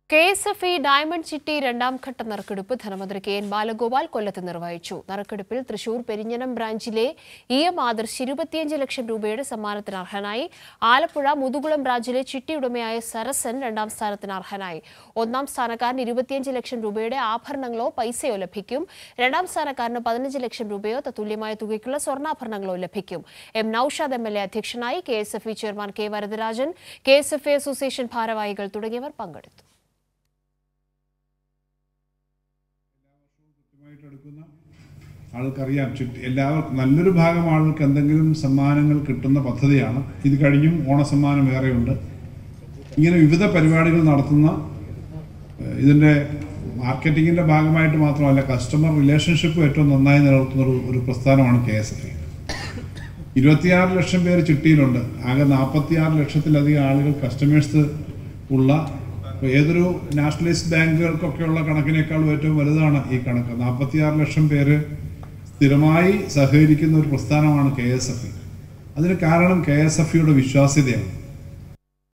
K S F E diamond ചിട്ടി രണ്ടാം ഘട്ട നറുക്കെടുപ്പ് ധനമന്ത്രി കെ എൻ ബാലഗോപാൽ കൊല്ലത്ത് നിർവഹിച്ചു നറുക്കെടുപ്പിൽ തൃശൂർ പെരിഞ്ഞനം ബ്രാഞ്ചിലെ ഇ എം ആദർശ് ഇരുപത്തിയഞ്ച് ലക്ഷം രൂപയുടെ സമ്മാനത്തിന് അർഹനായി ആലപ്പുഴ മുതുകുളം ബ്രാഞ്ചിലെ ചിട്ടി ഉടമയായ സരസൻ രണ്ടാം സ്ഥാനത്തിന് അർഹനായി ഒന്നാം സ്ഥാനക്കാരന് ഇരുപത്തിയഞ്ച് ലക്ഷം രൂപയുടെ ആഭരണങ്ങളോ പൈസയോ ലഭിക്കും രണ്ടാം സ്ഥാനക്കാരന് പതിനഞ്ച് ലക്ഷം രൂപയോ തത്തുല്യമായ തുകയ്ക്കുള്ള സ്വർണ്ണാഭരണങ്ങളോ ലഭിക്കും M Naushad M L A അധ്യക്ഷനായി K S F E chairman K Varadarajan K S F A association ഭാരവാഹികൾ തുടങ്ങിയവർ പങ്കെടുത്തു കൃത്യമായിട്ട് എടുക്കുന്ന ആൾക്കറിയാം ചുറ്റി എല്ലാവർക്കും നല്ലൊരു ഭാഗം ആളുകൾക്ക് എന്തെങ്കിലും സമ്മാനങ്ങൾ കിട്ടുന്ന പദ്ധതിയാണ് ഇത് കഴിഞ്ഞും ഓണസമ്മാനം വേറെയുണ്ട് ഇങ്ങനെ വിവിധ പരിപാടികൾ നടത്തുന്ന ഏഹ്, ഇതിൻ്റെ മാർക്കറ്റിങ്ങിൻ്റെ ഭാഗമായിട്ട് മാത്രമല്ല കസ്റ്റമർ റിലേഷൻഷിപ്പ് ഏറ്റവും നന്നായി നിലനിർത്തുന്ന ഒരു ഒരു പ്രസ്ഥാനമാണ് കെ എസ് എഫ് ഇരുപത്തിയാറ് ലക്ഷം പേര് ചിട്ടിയിലുണ്ട് ആകെ നാൽപ്പത്തിയാറ് ലക്ഷത്തിലധികം ആളുകൾ കസ്റ്റമേഴ്സ് ഉള്ള ഇപ്പൊ ഏതൊരു നാഷണലൈസ്ഡ് ബാങ്കുകൾക്കൊക്കെയുള്ള കണക്കിനേക്കാളും ഏറ്റവും വലുതാണ് ഈ കണക്ക് നാൽപ്പത്തിയാറ് ലക്ഷം പേര് സ്ഥിരമായി സഹകരിക്കുന്ന ഒരു പ്രസ്ഥാനമാണ് കെ എസ് എഫ് അതിന് കാരണം കെ എസ് എഫ് വിശ്വാസ്യതയാണ്